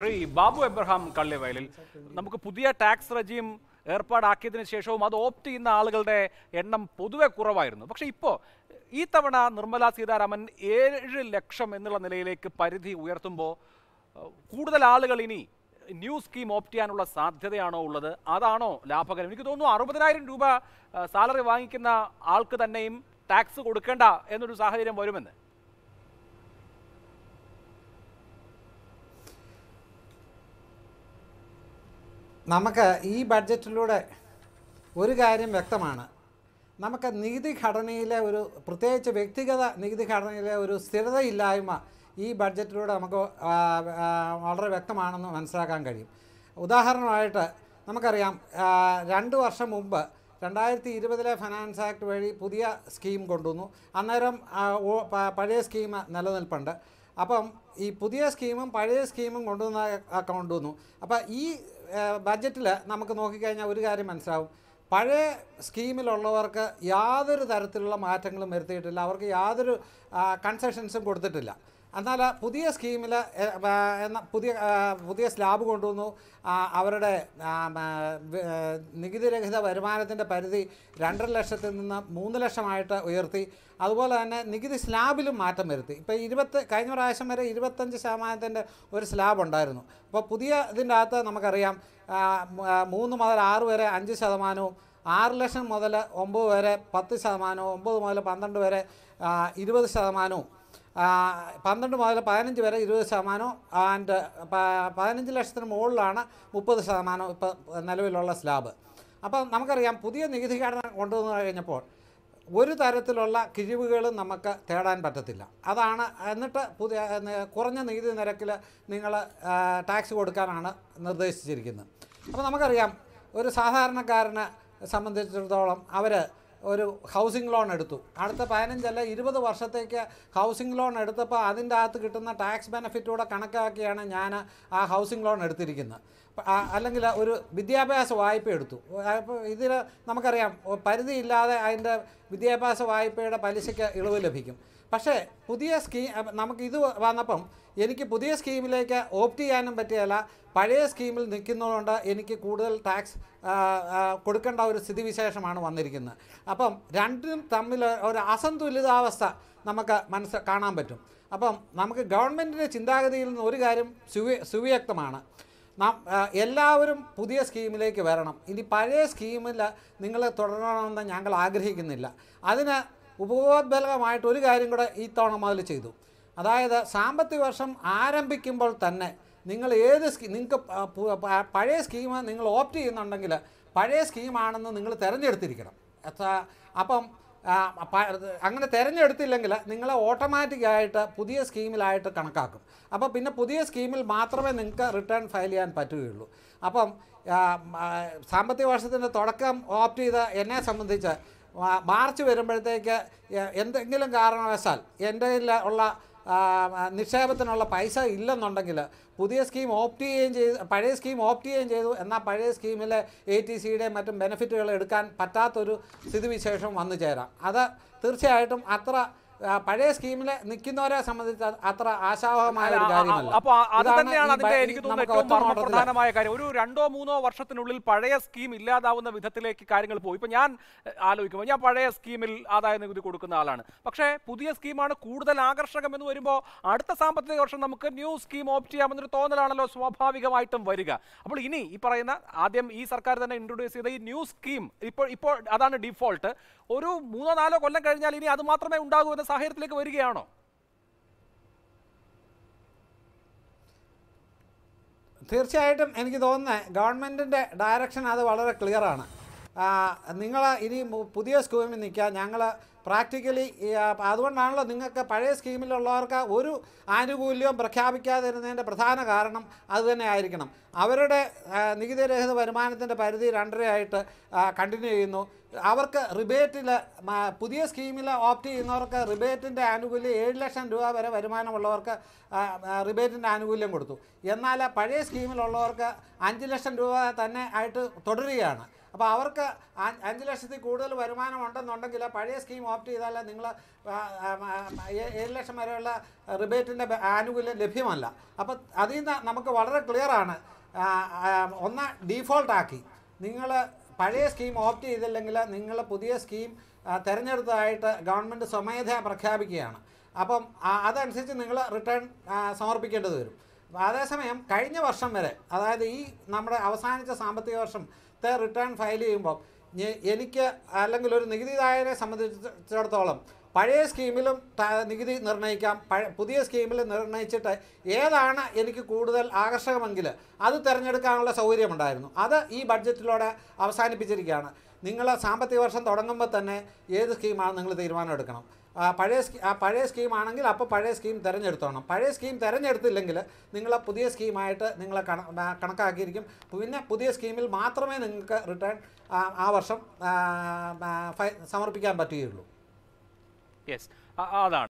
Shri Babu Abraham കള്ളിവയലിൽ നമുക്ക് പുതിയ tax regime ഏർപ്പാടാക്കിയതിനു ശേഷവും അത് ഓപ്റ്റ് ചെയ്യുന്ന ആളുകളുടെ എണ്ണം പൊതുവെ കുറവായിരുന്നു പക്ഷെ ഇപ്പോൾ ഈ തവണ നിർമ്മല സീതാരാമൻ ഏഴ് ലക്ഷം എന്നുള്ള നിലയിലേക്ക് പരിധി ഉയർത്തുമ്പോൾ ഏഹ്, കൂടുതൽ ആളുകൾ ഇനി ന്യൂ സ്കീം ഓപ്റ്റ് ചെയ്യാനുള്ള സാധ്യതയാണോ ഉള്ളത് അതാണോ ലാഭകരം എനിക്ക് തോന്നുന്നു അറുപതിനായിരം രൂപ സാലറി വാങ്ങിക്കുന്ന ആൾക്ക് തന്നെയും ടാക്സ് കൊടുക്കേണ്ട എന്നൊരു സാഹചര്യം വരുമെന്ന് നമുക്ക് ഈ ബഡ്ജറ്റിലൂടെ ഒരു കാര്യം വ്യക്തമാണ് നമുക്ക് നികുതി ഘടനയിലെ ഒരു പ്രത്യേകിച്ച് വ്യക്തിഗത നികുതി ഘടനയിലെ ഒരു സ്ഥിരതയില്ലായ്മ ഈ ബഡ്ജറ്റിലൂടെ നമുക്ക് ആ, ആ, വളരെ വ്യക്തമാണെന്ന് മനസ്സിലാക്കാൻ കഴിയും ഉദാഹരണമായിട്ട് നമുക്കറിയാം ആ, രണ്ട് വർഷം മുമ്പ് രണ്ടായിരത്തി ഇരുപതിലെ ഫിനാൻസ് ആക്ട് വഴി പുതിയ സ്കീം കൊണ്ടുവന്നു അന്നേരം ആ, ഓ- പ- പഴയ സ്കീം നിലനിൽപ്പുണ്ട് അപ്പം ഈ പുതിയ സ്കീമും പഴയ സ്കീമും കൊണ്ടുവന്ന ആ, കൊണ്ടുവന്നു അപ്പോൾ ഈ ബഡ്ജറ്റിൽ നമുക്ക് നോക്കിക്കഴിഞ്ഞാൽ ഒരു കാര്യം മനസ്സിലാവും പഴയ സ്കീമിലുള്ളവർക്ക് യാതൊരു തരത്തിലുള്ള മാറ്റങ്ങളും വരുത്തിയിട്ടില്ല അവർക്ക് യാതൊരു കൺസെഷൻസും കൊടുത്തിട്ടില്ല എന്നാൽ പുതിയ സ്കീമിൽ എന്ന പുതിയ ആ, പുതിയ സ്ലാബ് കൊണ്ടുവന്നു ആ, അവരുടെ ആ, മ, വ- ആ, നികുതിരഹിത വരുമാനത്തിൻ്റെ പരിധി രണ്ടര ലക്ഷത്തിൽ നിന്ന് മൂന്ന് ലക്ഷമായിട്ട് ഉയർത്തി അതുപോലെ തന്നെ നികുതി സ്ലാബിലും മാറ്റം വരുത്തി ഇപ്പോൾ ഇരുപത്ത് കഴിഞ്ഞ പ്രാവശ്യം വരെ ഇരുപത്തഞ്ച് ശതമാനത്തിൻ്റെ ഒരു സ്ലാബ് ഉണ്ടായിരുന്നു അപ്പോൾ പുതിയ ഇതിൻ്റെ അകത്ത് നമുക്കറിയാം ആ, മ- ആ, മൂന്ന് മുതൽ ആറ് വരെ അഞ്ച് ശതമാനവും ആറ് ലക്ഷം മുതൽ ഒമ്പത് വരെ പത്ത് ശതമാനവും ഒമ്പത് മുതൽ പന്ത്രണ്ട് വരെ ആ, ഇരുപത് ശതമാനവും ആ, പന്ത്രണ്ട് മുതൽ പതിനഞ്ച് വരെ ഇരുപത് ശതമാനവും ആൻഡ് പ- പതിനഞ്ച് ലക്ഷത്തിന് മുകളിലാണ് മുപ്പത് ശതമാനം ഇപ്പോൾ നിലവിലുള്ള സ്ലാബ് അപ്പം നമുക്കറിയാം പുതിയ നികുതി ഘടന കൊണ്ടുവന്നു കഴിഞ്ഞപ്പോൾ ഒരു തരത്തിലുള്ള കിഴിവുകളും നമുക്ക് തേടാൻ പറ്റത്തില്ല അതാണ് എന്നിട്ട് പുതിയ ന- കുറഞ്ഞ നികുതി നിരക്കിൽ നിങ്ങൾ ടാക്സ് കൊടുക്കാനാണ് നിർദ്ദേശിച്ചിരിക്കുന്നത് അപ്പോൾ നമുക്കറിയാം ഒരു സാധാരണക്കാരനെ സംബന്ധിച്ചിടത്തോളം അവർ ഒരു ഹൗസിംഗ് ലോൺ എടുത്തു അടുത്ത പതിനഞ്ചല്ല ഇരുപത് വർഷത്തേക്ക് ഹൗസിംഗ് ലോൺ എടുത്തപ്പോൾ അതിൻ്റെ അകത്ത് കിട്ടുന്ന ടാക്സ് ബെനിഫിറ്റ് കൂടെ കണക്കാക്കിയാണ് ഞാൻ ആ ഹൗസിംഗ് ലോൺ എടുത്തിരിക്കുന്നത് പ- ആ- അല്ലെങ്കിൽ ഒരു വിദ്യാഭ്യാസ വായ്പ എടുത്തു അപ്പോൾ ഇതിൽ നമുക്കറിയാം ഒ- പരിധിയില്ലാതെ അതിൻ്റെ വിദ്യാഭ്യാസ വായ്പയുടെ പലിശയ്ക്ക് ഇളവ് ലഭിക്കും പക്ഷേ പുതിയ സ്കീം നമുക്ക് ഇത് വന്നപ്പം എനിക്ക് പുതിയ സ്കീമിലേക്ക് ഓപ്റ്റ് ചെയ്യാനും പറ്റിയല്ല പഴയ സ്കീമിൽ നിൽക്കുന്നതുകൊണ്ട് എനിക്ക് കൂടുതൽ ടാക്സ് ആ, ആ, കൊടുക്കേണ്ട ഒരു സ്ഥിതിവിശേഷമാണ് വന്നിരിക്കുന്നത് അപ്പം രണ്ടും തമ്മിൽ ഒരു അസന്തുലിതാവസ്ഥ നമുക്ക് മനസ്സ് കാണാൻ പറ്റും അപ്പം നമുക്ക് ഗവൺമെൻറ്റിൻ്റെ ചിന്താഗതിയിൽ നിന്ന് ഒരു കാര്യം സുവ്യ സുവ്യക്തമാണ് നാം ആ, എല്ലാവരും പുതിയ സ്കീമിലേക്ക് വരണം ഇനി പഴയ സ്കീമിൽ നിങ്ങൾ തുടരണമെന്ന് ഞങ്ങൾ ആഗ്രഹിക്കുന്നില്ല അതിന് ഉപബോധബലമായിട്ട് ഒരു കാര്യം കൂടെ ഈ തവണ മുതൽ ചെയ്തു അതായത് സാമ്പത്തിക വർഷം ആരംഭിക്കുമ്പോൾ തന്നെ നിങ്ങൾ ഏത് സ്കീ നിങ്ങൾക്ക് പ- പ- പ- പഴയ സ്കീം നിങ്ങൾ ഓപ്റ്റ് ചെയ്യുന്നുണ്ടെങ്കിൽ പഴയ സ്കീമാണെന്ന് നിങ്ങൾ തിരഞ്ഞെടുത്തിരിക്കണം എത്ര- അപ്പം ആ, പ- അങ്ങനെ തിരഞ്ഞെടുത്തില്ലെങ്കിൽ നിങ്ങളെ ഓട്ടോമാറ്റിക്കായിട്ട് പുതിയ സ്കീമിലായിട്ട് കണക്കാക്കും അപ്പോൾ പിന്നെ പുതിയ സ്കീമിൽ മാത്രമേ നിങ്ങൾക്ക് റിട്ടേൺ ഫയൽ ചെയ്യാൻ പറ്റുകയുള്ളൂ അപ്പം ആ, ആ, സാമ്പത്തിക വർഷത്തിൻ്റെ തുടക്കം ഓപ്റ്റ് ചെയ്ത എന്നെ സംബന്ധിച്ച് മാ- മാർച്ച് വരുമ്പോഴത്തേക്ക് എ- എന്തെങ്കിലും കാരണവശാൽ എൻ്റെ കയ്യിൽ ഉള്ള ആ, നിക്ഷേപത്തിനുള്ള പൈസ ഇല്ലെന്നുണ്ടെങ്കിൽ പുതിയ സ്കീം ഓപ്റ്റ് ചെയ്യുകയും ചെയ്തു പഴയ സ്കീം ഓപ്റ്റ് ചെയ്യുകയും ചെയ്തു എന്നാൽ പഴയ സ്കീമിലെ എ ടി സിയുടെയും മറ്റും ബെനിഫിറ്റുകൾ എടുക്കാൻ പറ്റാത്തൊരു സ്ഥിതിവിശേഷം വന്നു ചേരാം അത് തീർച്ചയായിട്ടും അത്ര ആ, പഴയ സ്കീമിൽ നിൽക്കുന്നവരെ സംബന്ധിച്ച് അത് അത്ര ആശാവഹമായ ഒരു കാര്യമല്ല അപ്പൊ അത് ഇതാണ് തന്നെയാണ് ഈ അതിന്റെ ബ- എനിക്ക് തോന്നുന്നു നമുക്ക് ഏറ്റവും ഒറ്റ നോട്ടത്തില് മർമ്മപ്രധാനമായ കാര്യം ഒരു രണ്ടോ മൂന്നോ വർഷത്തിനുള്ളിൽ പഴയ സ്കീം ഇല്ലാതാവുന്ന വിധത്തിലേക്ക് കാര്യങ്ങൾ പോയി ഇപ്പൊ ഞാൻ എഹ്, ആലോചിക്കുമ്പോൾ ഞാൻ പഴയ സ്കീമിൽ ആദായ നികുതി കൊടുക്കുന്ന ആളാണ് പക്ഷേ പുതിയ സ്കീമാണ് കൂടുതൽ ആകർഷകം എന്ന് വരുമ്പോൾ അടുത്ത സാമ്പത്തിക വർഷം നമുക്ക് ന്യൂ സ്കീം ഓപ്റ്റ് ചെയ്യാമെന്നൊരു തോന്നലാണല്ലോ സ്വാഭാവികമായിട്ടും വരിക അപ്പോൾ ഇനി ഈ പറയുന്ന ആദ്യം ഈ സർക്കാർ തന്നെ ഇൻട്രൊഡ്യൂസ് ചെയ്ത ഈ ന്യൂ സ്കീം ഇപ്പോൾ ഇപ്പോൾ അതാണ് ഡിഫോൾട്ട് ഒരു മൂന്നോ നാലോ കൊല്ലം കഴിഞ്ഞാൽ ഇനി അത് മാത്രമേ ഉണ്ടാകൂ എന്ന സാഹചര്യത്തിലേക്ക് വരികയാണോ തീർച്ചയായിട്ടും എനിക്ക് തോന്നുന്നത് ഗവൺമെൻറ്റിൻ്റെ ഡയറക്ഷൻ അത് വളരെ ക്ലിയറാണ് നിങ്ങൾ ഇനി മു- പുതിയ സ്കീമിൽ നിൽക്കുക ഞങ്ങൾ പ്രാക്ടിക്കലി അതുകൊണ്ടാണല്ലോ നിങ്ങൾക്ക് പഴയ സ്കീമിലുള്ളവർക്ക് ഒരു ആനുകൂല്യവും പ്രഖ്യാപിക്കാതിരുന്നതിൻ്റെ പ്രധാന കാരണം അതുതന്നെ ആയിരിക്കണം അവരുടെ ആ, നികുതിരഹിത വരുമാനത്തിൻ്റെ പരിധി രണ്ടരയായിട്ട് കണ്ടിന്യൂ ചെയ്യുന്നു അവർക്ക് റിബേറ്റിൽ പുതിയ സ്കീമിൽ ഓപ്റ്റ് ചെയ്യുന്നവർക്ക് റിബേറ്റിൻ്റെ ആനുകൂല്യം ഏഴ് ലക്ഷം രൂപ വരെ വരുമാനമുള്ളവർക്ക് റിബേറ്റിൻ്റെ ആനുകൂല്യം കൊടുത്തു എന്നാൽ പഴയ സ്കീമിലുള്ളവർക്ക് അഞ്ച് ലക്ഷം രൂപ തന്നെ ആയിട്ട് തുടരുകയാണ് അപ്പോൾ അവർക്ക് അ- അഞ്ച് ലക്ഷത്തിൽ കൂടുതൽ വരുമാനം ഉണ്ടെന്നുണ്ടെങ്കിൽ പഴയ സ്കീം ഓപ്റ്റ് ചെയ്താൽ നിങ്ങൾ ഏഴ് ലക്ഷം വരെയുള്ള റിബേറ്റിൻ്റെ ആനുകൂല്യം ലഭ്യമല്ല അപ്പോൾ അതിൽ നിന്ന് നമുക്ക് വളരെ ക്ലിയറാണ് ഒന്ന് ഡീഫോൾട്ടാക്കി നിങ്ങൾ പഴയ സ്കീം ഓപ്റ്റ് ചെയ്തില്ലെങ്കിൽ നിങ്ങൾ പുതിയ സ്കീം ആ, തിരഞ്ഞെടുത്തതായിട്ട് ഗവൺമെൻറ് സ്വമേധയാ പ്രഖ്യാപിക്കുകയാണ് അപ്പം ആ- അതനുസരിച്ച് നിങ്ങൾ റിട്ടേൺ സമർപ്പിക്കേണ്ടത് വരും അതേസമയം കഴിഞ്ഞ വർഷം വരെ അതായത് ഈ നമ്മുടെ അവസാനിച്ച സാമ്പത്തിക വർഷത്തെ റിട്ടേൺ ഫയൽ ചെയ്യുമ്പോൾ ഞെ- എനിക്ക് അല്ലെങ്കിൽ ഒരു നികുതിദായകരെ സംബന്ധിച്ചിടത്തോളം പഴയ സ്കീമിലും ത- നികുതി നിർണ്ണയിക്കാം പഴ പുതിയ സ്കീമിൽ നിർണ്ണയിച്ചിട്ട് ഏതാണ് എനിക്ക് കൂടുതൽ ആകർഷകമെങ്കിൽ അത് തിരഞ്ഞെടുക്കാനുള്ള സൗകര്യമുണ്ടായിരുന്നു അത് ഈ ബഡ്ജറ്റിലൂടെ അവസാനിപ്പിച്ചിരിക്കുകയാണ് നിങ്ങൾ സാമ്പത്തിക വർഷം തുടങ്ങുമ്പോൾ തന്നെ ഏത് സ്കീമാണ് നിങ്ങൾ തീരുമാനം എടുക്കണം ആ, പഴയ സ്കീ ആ പഴയ സ്കീമാണെങ്കിൽ അപ്പോൾ പഴയ സ്കീം തിരഞ്ഞെടുത്തോണം പഴയ സ്കീം തിരഞ്ഞെടുത്തില്ലെങ്കിൽ നിങ്ങൾ പുതിയ സ്കീമായിട്ട് നിങ്ങൾ കണ ആ, കണക്കാക്കിയിരിക്കും പിന്നെ പുതിയ സ്കീമിൽ മാത്രമേ നിങ്ങൾക്ക് റിട്ടേൺ ആ, ആ വർഷം ആ, ആ, ഫയ- സമർപ്പിക്കാൻ പറ്റുകയുള്ളൂ യെസ് അതാണ്